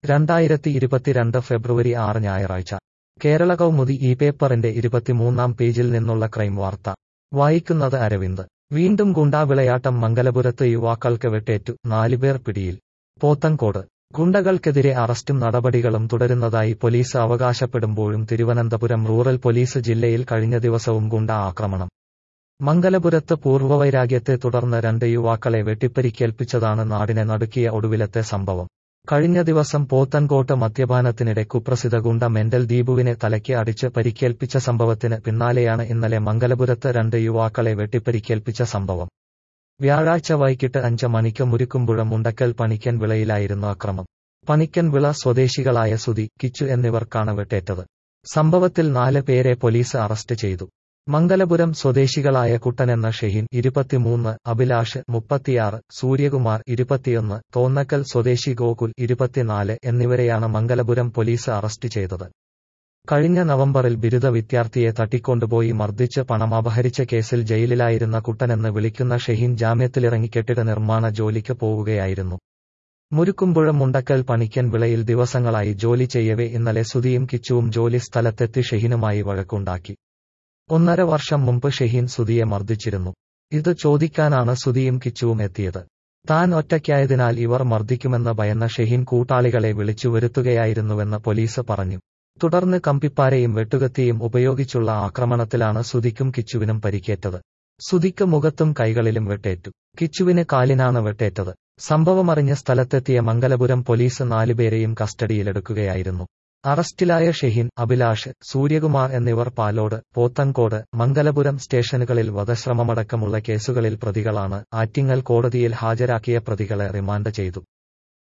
രണ്ടായിരത്തി ഇരുപത്തിരണ്ട് ഫെബ്രുവരി ആറ് ഞായറാഴ്ച കേരള കൗമുദി ഈ പേപ്പറിന്റെ ഇരുപത്തിമൂന്നാം പേജിൽ നിന്നുള്ള ക്രൈം വാർത്ത വായിക്കുന്നത് അരവിന്ദ് വീണ്ടും ഗുണ്ടാവിളയാട്ടം മംഗലപുരത്ത് യുവാക്കൾക്ക് വെട്ടേറ്റു നാലുപേർ പിടിയിൽ പോത്തൻകോട് ഗുണ്ടകൾക്കെതിരെ അറസ്റ്റും നടപടികളും തുടരുന്നതായി പോലീസ് അവകാശപ്പെടുമ്പോഴും തിരുവനന്തപുരം റൂറൽ പോലീസ് ജില്ലയിൽ കഴിഞ്ഞ ദിവസവും ഗുണ്ട ആക്രമണം മംഗലപുരത്ത് പൂർവ്വവൈരാഗ്യത്തെ തുടർന്ന് രണ്ട് യുവാക്കളെ വെട്ടിപ്പരിക്കേൽപ്പിച്ചതാണ് നാടിനെ നടുക്കിയ ഒടുവിലത്തെ സംഭവം കഴിഞ്ഞ ദിവസം പോത്തൻകോട്ട് മദ്യപാനത്തിനിടെ കുപ്രസിദ്ധ ഗുണ്ട മെന്റൽ ദീപുവിനെ തലയ്ക്ക് അടിച്ച് പരിക്കേൽപ്പിച്ച സംഭവത്തിന് പിന്നാലെയാണ് ഇന്നലെ മംഗലപുരത്ത് രണ്ട് യുവാക്കളെ വെട്ടിപ്പരിക്കേൽപ്പിച്ച സംഭവം വ്യാഴാഴ്ച വൈകിട്ട് അഞ്ച് മണിക്ക് മുരുക്കുമ്പുഴ മുണ്ടക്കൽ പണിക്കൻ വിളയിലായിരുന്നു അക്രമം പണിക്കൻ വിള സ്വദേശികളായ സുതി കിച്ചു എന്നിവർക്കാണ് വെട്ടേറ്റത് സംഭവത്തിൽ നാല് പേരെ പോലീസ് അറസ്റ്റ് ചെയ്തു മംഗലപുരം സ്വദേശികളായ കുട്ടനെന്ന ഷെഹിൻ ഇരുപത്തിമൂന്ന് അഭിലാഷ് മുപ്പത്തിയാറ് സൂര്യകുമാർ ഇരുപത്തിയൊന്ന് തോന്നക്കൽ സ്വദേശി ഗോകുൽ ഇരുപത്തിനാല് എന്നിവരെയാണ് മംഗലപുരം പോലീസ് അറസ്റ്റ് ചെയ്തത് കഴിഞ്ഞ നവംബറിൽ ബിരുദ വിദ്യാർത്ഥിയെ തട്ടിക്കൊണ്ടുപോയി മർദ്ദിച്ച് പണം അപഹരിച്ച കേസിൽ ജയിലിലായിരുന്ന കുട്ടനെന്ന് വിളിക്കുന്ന ഷെഹിൻ ജാമ്യത്തിലിറങ്ങി കെട്ടിട നിർമ്മാണ ജോലിക്ക് പോവുകയായിരുന്നു മുരുക്കുമ്പുഴ മുണ്ടക്കൽ പണിക്കൻ വിളയിൽ ദിവസങ്ങളായി ജോലി ചെയ്യവേ ഇന്നലെ സുതിയും കിച്ചുവും ജോലി സ്ഥലത്തെത്തി ഷെഹിനുമായി വഴക്കുണ്ടാക്കി ഒന്നര വർഷം മുമ്പ് ഷെഹീൻ സുതിയെ മർദ്ദിച്ചിരുന്നു ഇത് ചോദിക്കാനാണ് സുതിയും കിച്ചുവും എത്തിയത് താൻ ഒറ്റയ്ക്കായതിനാൽ ഇവർ മർദ്ദിക്കുമെന്ന് ഭയന്ന ഷെഹീൻ കൂട്ടാളികളെ വിളിച്ചു വരുത്തുകയായിരുന്നുവെന്ന് പോലീസ് പറഞ്ഞു തുടർന്ന് കമ്പിപ്പാരയും വെട്ടുകത്തിയും ഉപയോഗിച്ചുള്ള ആക്രമണത്തിലാണ് സുതിക്കും കിച്ചുവിനും പരിക്കേറ്റത് സുതിക്ക് മുഖത്തും കൈകളിലും വെട്ടേറ്റു കിച്ചുവിന് കാലിനാണ് വെട്ടേറ്റത് സംഭവമറിഞ്ഞ സ്ഥലത്തെത്തിയ മംഗലപുരം പോലീസ് നാലുപേരെയും കസ്റ്റഡിയിലെടുക്കുകയായിരുന്നു അറസ്റ്റിലായ ഷെഹിൻ അഭിലാഷ് സൂര്യകുമാർ എന്നിവർ പാലോട് പോത്തൻകോട് മംഗലപുരം സ്റ്റേഷനുകളിൽ വധശ്രമമടക്കമുള്ള കേസുകളിൽ പ്രതികളാണ് ആറ്റിങ്ങൽ കോടതിയിൽ ഹാജരാക്കിയ പ്രതികളെ റിമാൻഡ് ചെയ്തു